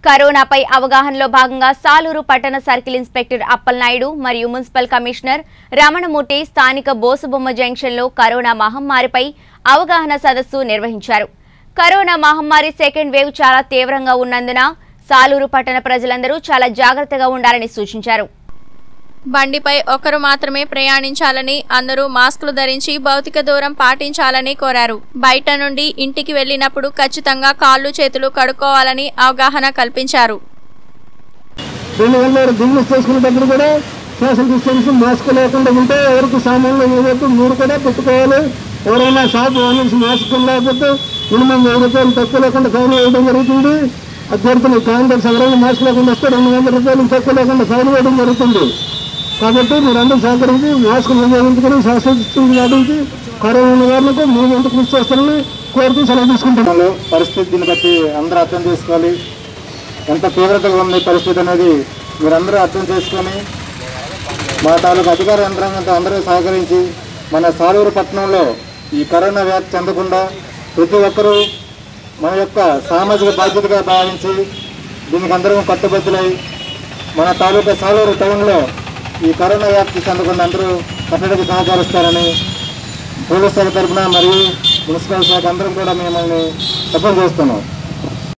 కరోనాపై అవగాహనలో భాగంగా సాలూరు పట్టణ సర్కిల్ ఇన్స్పెక్టర్ అప్పలనాయుడు మరియు మున్సిపల్ కమిషనర్ రమణమూర్తి స్థానిక బోసుబొమ్మ జంక్షన్లో కరోనా మహమ్మారిపై అవగాహన సదస్సు నిర్వహించారు కరోనా మహమ్మారి సెకండ్ వేవ్ చాలా తీవ్రంగా ఉన్నందున సాలూరు పట్టణ ప్రజలందరూ చాలా జాగ్రత్తగా ఉండాలని సూచించారు బండిపై ఒకరు మాత్రమే ప్రయాణించాలని అందరూ మాస్కులు ధరించి భౌతిక దూరం పాటించాలని కోరారు బయట నుండి ఇంటికి వెళ్ళినప్పుడు ఖచ్చితంగా కాళ్ళు చేతులు కడుక్కోవాలని అవగాహన కల్పించారు రెండు వందల బిజినెస్ చేసుకునేటప్పుడు కూడా సోషల్ డిస్టెన్స్ మాస్క్ లేకుండా ఉంటే ఎవరికి సామాన్లు ఇవ్వద్దు మీరు కూడా పెట్టుకోవాలి ఎవరైనా షాప్ ఓనర్స్ మాస్క్ లేకపోతే మినిమం వెయ్యి రూపాయలు తక్కువ లేకుండా ఫైన్ వేయడం జరుగుతుంది అభ్యర్థులు క్యాండిడేట్స్ ఎవరైనా మాస్క్ లేకుండా వస్తే రెండు వందల రూపాయలు తక్కువ లేకుండా ఫైన్ వేయడం జరుగుతుంది కాబట్టి మీరందరూ సహకరించి మాస్క్ వినియోగించుకుని సోషల్ డిస్టెన్స్ పాటించి కరోనా నివారణకు మీ వంతు కృషి చేస్తారని కోరుతూ సెలవు తీసుకుంటున్నాను పరిస్థితిని బట్టి అందరూ అర్థం చేసుకోవాలి ఎంత తీవ్రతగా ఉంది పరిస్థితి అనేది మీరందరూ అర్థం చేసుకొని మా తాలూకు అధికార యంత్రాంగంతో అందరూ సహకరించి మన సాలూరు పట్టణంలో ఈ కరోనా వ్యాప్తి చెందకుండా ప్రతి ఒక్కరూ మన యొక్క సామాజిక బాధ్యతగా భావించి దీనికి అందరం కట్టుబద్దులై మన తాలూకా సాలూరు టౌన్లో ఈ కరోనా వ్యాప్తి చెందకుండా అందరూ కట్టడికి సహకరిస్తారని పోలీస్ శాఖ తరఫున మరియు మున్సిపల్ శాఖ అందరం కూడా మిమ్మల్ని తప్పని చేస్తున్నాం